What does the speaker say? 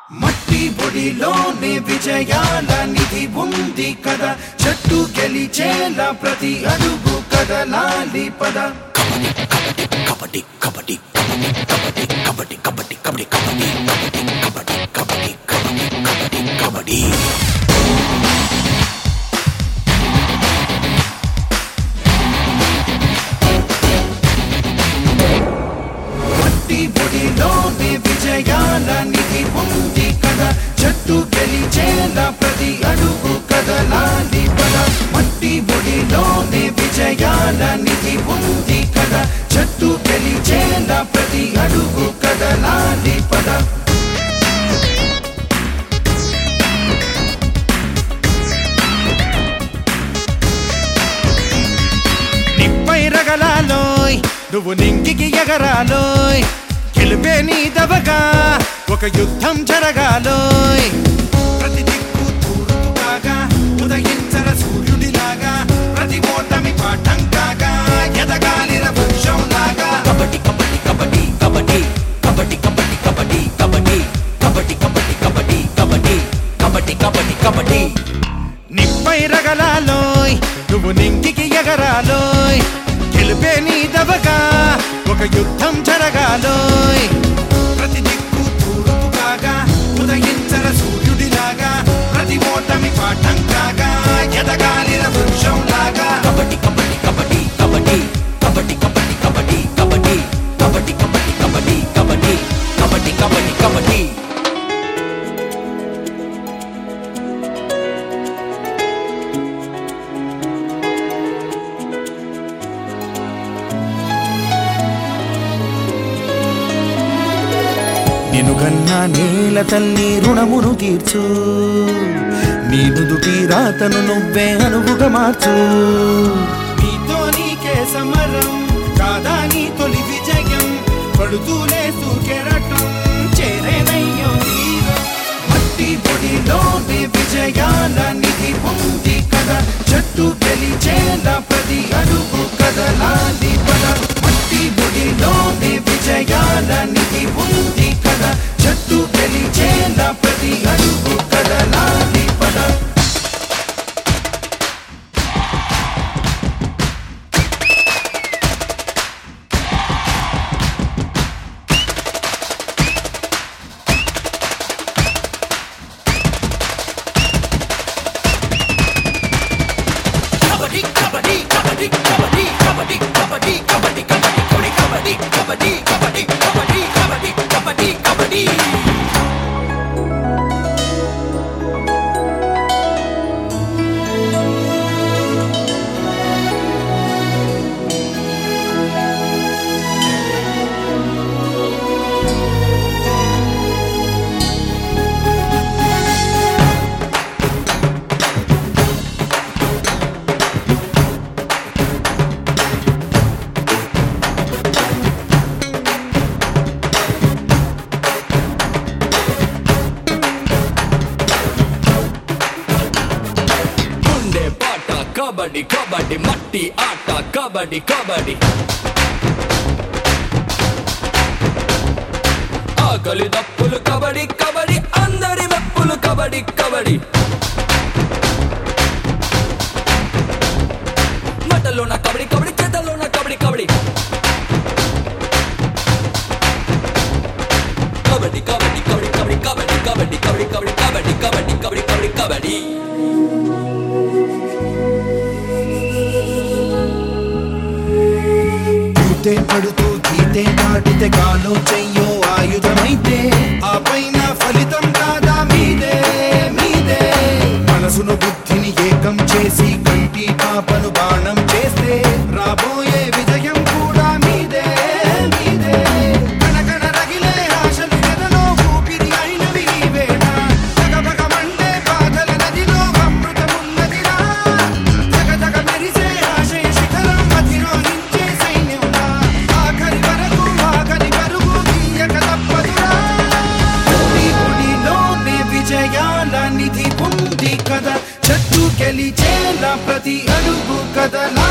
మట్టి పొడిలోనే విజయాల నిధి ఉంది కదా చెట్టు గెలిచేలా ప్రతి అడుగు కదలాలి పద కబడ్డీ కబడ్డీ కబడ్డీ కబడ్డీ కబడ్డీ కబడ్డీ కబడ్డీ కబడ్డీ కబడ్డీ కబడ్డీ కబడ్డీ కబడ్డీ కబడ్డీ మట్టి పొడిలోనే విజయాల నిధి ఉంది కదా చెట్టు గెలిచేలా ప్రతి అడుగు కదలాలి పద మట్టి పొడిలోనే విజయాల నిధి ఉంది కదా చెట్టు గెలిచేలా ప్రతి అడుగు కదలాలి పద నిప్పై రగలాలోయ్ నువ్వు నింగికి ఎగరాలోయ్ గెలిపే నీ దవగా ఒక యుద్ధం జరగాలోయ్ ప్రతి దిక్కు తూర్పు కాగా ఉదయించర సూర్యుడిలాగా ప్రతి ఓటమి పాఠం కాగా ఎదగాలిర వృక్షం లాగా కబడ్డీ కబడ్డీ కబడ్డీ కబడ్డీ కబడ్డీ కబడ్డీ కబడ్డీ కబడ్డీ కబడ్డీ కబడ్డీ కబడ్డీ కబడ్డీ కబడ్డీ కబడ్డీ కబడ్డీ నిప్పై రగలాలోయ్ నువ్వు నింగికి ఎగరాలోయ్ గెలిపే నీ దవగా ఒక యుద్ధం జరగాలోయ్ ప్రతి దిక్కు తూర్పు కాగా ఉదయించర సూర్యుడిలాగా ప్రతి ఓటమి పాఠం కాగా ఎదగాలిర వృక్షం లాగా కబడ్డీ కబడ్డీ కబడ్డీ కబడ్డీ కబడ్డీ కబడ్డీ కబడ్డీ కబడ్డీ కబడ్డీ కబడ్డీ కబడ్డీ కబడ్డీ కబడ్డీ కబడ్డీ కబడ్డీ నిన్ను కన్నా నేల తల్లి రుణమును తీర్చు నీ నుదుటి రాతను నువ్వే అనువుగా మార్చు నీతో నీకే సమరం కాదా నీ తొలి విజయం పడుతూ లేస్తూ కెరటం చేరేనయ్యో తీరం మట్టి పొడిలోని విజయాల నిధి ఉంది కదా చెట్టు గెలిచేలా ప్రతి అడుగు కదలాలి పద మట్టి పొడిలోని విజయాల నిధి ఉంది కదా చెట్టు గెలిచేలా ప్రతి అడుగు కదలాలి పద కబడ్డీ కబడ్డీ కబడ్డీ కబడ్డీ కబడ్డీ కబడ్డీ కబడ్డీ కబడ్డీ కబడ్డీ కబడ్డీ కబడ్డీ కబడ్డీ కబడ్డీ కబడ్డీ కబడ్డీ గుండె పాట కబడ్డీ కబడ్డీ మట్టి ఆట కబడ్డీ కబడ్డీ ఆకలి దప్పులు కబడ్డీ కబడ్డీ అందరి మెప్పులు కబడ్డీ కబడ్డీ మటలోన కబడ్డీ కబడ్డీ చేతల్లోన కబడ్డీ కబడ్డీ కబడ్డీ కబడ్డీ కబడ్డీ కబడ్డీ కబడ్డీ కబడ్డీ కబడ్డీ కబడ్డీ కబడ్డీ కబడ్డీ కబడ్డీ కబడ్డీ కబడ్డీ పూతే పడుతూ గీతే దాటితే కాలో చెయ్యో ఆయుధమైతే ఆ పైన ఫలితం కాదా మీదే మీదే మనసును బుద్ధిని ఏకం చేసి కంటి పాపను బాణం చేస్తే రాబోయే విజయం కూడా మీదే మీదే కనకన రగిలే ఆశలు ఎదలో ఊపిరి అయినవి నీవేనా జగబగ మండే బాధల నదిలో అమృతమున్నదిరా జగ జగ మెరిసే ఆశయ శిఖరం అధిరోహించే సైన్యంలా ఆఖరి వరకు ఆఖరి వరకు తీయక తప్పదురా పొడి పొడిలోనే విజయాల నిధి ఉంది కదా చెట్టు గెలిచేలా ప్రతి అడుగు కదలా